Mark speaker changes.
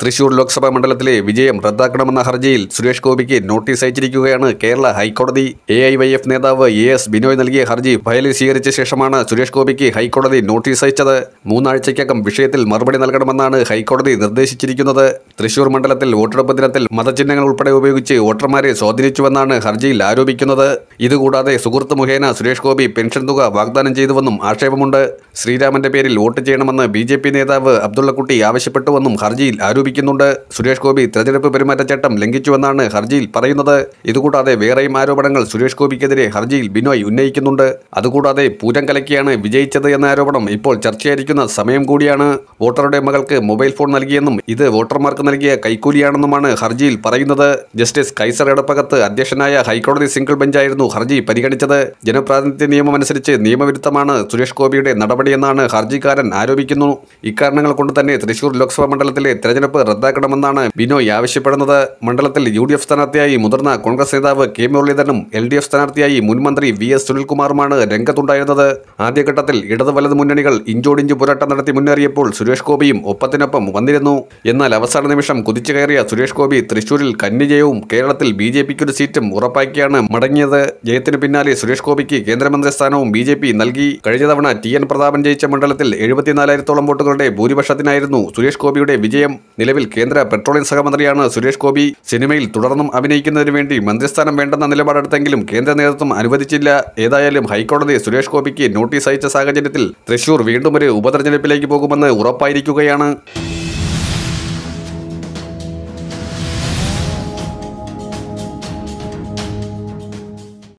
Speaker 1: തൃശൂർ ലോക്സഭാ മണ്ഡലത്തിലെ വിജയം റദ്ദാക്കണമെന്ന ഹർജിയിൽ സുരേഷ് ഗോപിക്ക് നോട്ടീസ് അയച്ചിരിക്കുകയാണ് കേരള ഹൈക്കോടതി എ ഐ വൈ എഫ് നേതാവ് എ എസ് ബിനോയ് നൽകിയ ഹർജി ഫയലിൽ സ്വീകരിച്ച ശേഷമാണ് സുരേഷ് ഗോപിക്ക് ഹൈക്കോടതി നോട്ടീസ് അയച്ചത് മൂന്നാഴ്ചയ്ക്കകം വിഷയത്തിൽ മറുപടി നൽകണമെന്നാണ് ഹൈക്കോടതി നിർദ്ദേശിച്ചിരിക്കുന്നത് തൃശൂർ മണ്ഡലത്തിൽ വോട്ടെടുപ്പ് ദിനത്തിൽ മതചിഹ്നങ്ങൾ ഉൾപ്പെടെ ഉപയോഗിച്ച് വോട്ടർമാരെ സ്വാധീനിച്ചുവെന്നാണ് ഹർജിയിൽ ആരോപിക്കുന്നത് ഇതുകൂടാതെ സുഹൃത്ത് മുഖേന സുരേഷ് ഗോപി പെൻഷൻ തുക വാഗ്ദാനം ചെയ്തുവെന്നും ആക്ഷേപമുണ്ട് ശ്രീരാമന്റെ പേരിൽ വോട്ട് ചെയ്യണമെന്ന് ബി ജെ പി നേതാവ് അബ്ദുള്ളക്കുട്ടി ആവശ്യപ്പെട്ടുവെന്നും ഹർജിയിൽ ആരോപിക്കുന്നുണ്ട് സുരേഷ് ഗോപി തെരഞ്ഞെടുപ്പ് പെരുമാറ്റച്ചട്ടം ലംഘിച്ചുവെന്നാണ് ഹർജിയിൽ പറയുന്നത് ഇതുകൂടാതെ വേറെയും ആരോപണങ്ങൾ സുരേഷ് ഗോപിക്കെതിരെ ഹർജിയിൽ ബിനോയ് ഉന്നയിക്കുന്നുണ്ട് അതുകൂടാതെ പൂരം കലക്കിയാണ് വിജയിച്ചത് എന്ന ആരോപണം ഇപ്പോൾ ചർച്ചയായിരിക്കുന്ന സമയം കൂടിയാണ് വോട്ടറുടെ മകൾക്ക് മൊബൈൽ ഫോൺ നൽകിയെന്നും ഇത് വോട്ടർമാർക്ക് നൽകിയ കൈക്കൂലിയാണെന്നുമാണ് ഹർജിയിൽ പറയുന്നത് ജസ്റ്റിസ് കൈസർ എടപ്പകത്ത് അധ്യക്ഷനായ ഹൈക്കോടതി സിംഗിൾ ബെഞ്ചായിരുന്നു ഹർജി പരിഗണിച്ചത് ജനപ്രാതിനിധ്യ നിയമം അനുസരിച്ച് നിയമവിരുദ്ധമാണ് സുരേഷ് ഗോപിയുടെ നടപടിയെന്നാണ് ഹർജിക്കാരൻ ആരോപിക്കുന്നു ഇക്കാരണങ്ങൾ കൊണ്ട് തന്നെ തൃശൂർ ലോക്സഭാ മണ്ഡലത്തിലെ തെരഞ്ഞെടുപ്പ് റദ്ദാക്കണമെന്നാണ് ബിനോയ് ആവശ്യപ്പെടുന്നത് മണ്ഡലത്തിൽ യു ഡി എഫ് സ്ഥാനാർത്ഥിയായി മുതിർന്ന കോൺഗ്രസ് നേതാവ് കെ മുരളീധരനും എൽ ഡി എഫ് സ്ഥാനാർത്ഥിയായി മുൻമന്ത്രി വി എസ് സുനിൽകുമാറുമാണ് രംഗത്തുണ്ടായിരുന്നത് ആദ്യഘട്ടത്തിൽ ഇടത് വലത് മുന്നണികൾ ഇഞ്ചോടിഞ്ച് പോരാട്ടം നടത്തി മുന്നേറിയപ്പോൾ സുരേഷ് ഗോപിയും ഒപ്പത്തിനൊപ്പം വന്നിരുന്നു എന്നാൽ അവസാന നിമിഷം കുതിച്ചു കയറിയ സുരേഷ് ഗോപി തൃശൂരിൽ കന്നിജയവും കേരളത്തിൽ ബി ജെ പിക്കൊരു സീറ്റും ഉറപ്പാക്കിയാണ് മടങ്ങിയത് ജയത്തിന് പിന്നാലെ സുരേഷ് ഗോപിക്ക് കേന്ദ്രമന്ത്രി സ്ഥാനവും ബി ജെ പി നൽകി കഴിഞ്ഞ തവണ ടി എൻ പ്രതാപൻ ജയിച്ച മണ്ഡലത്തിൽ എഴുപത്തിനാലായിരത്തോളം വോട്ടുകളുടെ ഭൂരിപക്ഷത്തിനായിരുന്നു സുരേഷ് ഗോപിയുടെ വിജയം നിലവിൽ കേന്ദ്ര പെട്രോളിയം സഹമന്ത്രിയാണ് സുരേഷ് ഗോപി സിനിമയിൽ തുടർന്നും അഭിനയിക്കുന്നതിന് വേണ്ടി മന്ത്രിസ്ഥാനം വേണ്ടെന്ന നിലപാടെടുത്തെങ്കിലും കേന്ദ്ര നേതൃത്വം അനുവദിച്ചില്ല ഏതായാലും ഹൈക്കോടതി സുരേഷ് ഗോപിക്ക് നോട്ടീസ് അയച്ച സാഹചര്യത്തിൽ തൃശൂർ വീണ്ടും ഒരു ഉപതെരഞ്ഞെടുപ്പിലേക്ക് പോകുമെന്ന് ഉറപ്പായിരിക്കുകയാണ്